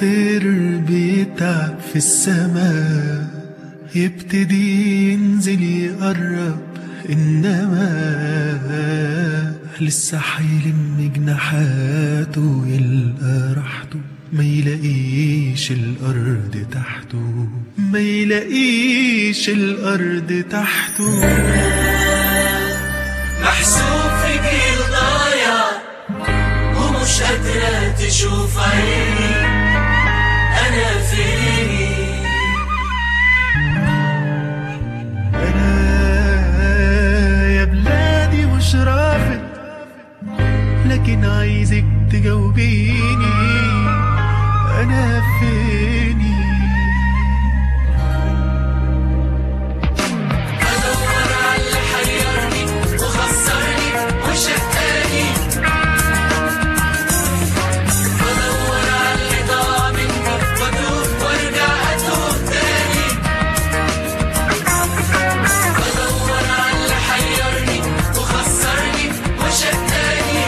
الطير بيتعب في السماء يبتدي ينزل يقرب إنما لسه حيلم جناحاته يلقى راحته ما يلاقيش الأرض تحته ما يلاقيش الأرض تحته محسوب في جيل ضايع ومش قادرة تشوف عيني أنا فيني أنا يا بلادي مش رافض لكن عايزك تجاوبيني أنا فيني بدور على اللي حيرني وخسرني وشقاني بدور على اللي ضاع مني واتوب وارجع اتوب تاني بدور على اللي حيرني وخسرني وشقاني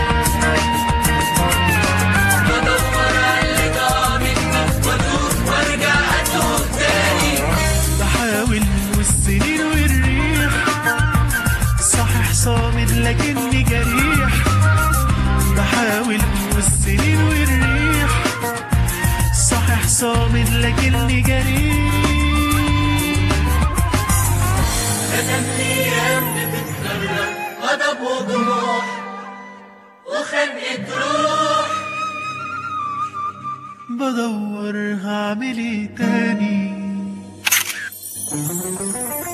بدور على اللي ضاع مني واتوب وارجع اتوب تاني بحاول والسنين والريح صحيح صامد لكني جريح بحاول والسنين والريح صحيح صامد لكني جريح ندم ايام بتتكرر غضب وجروح وخنقة روح بدور هعمل ايه تاني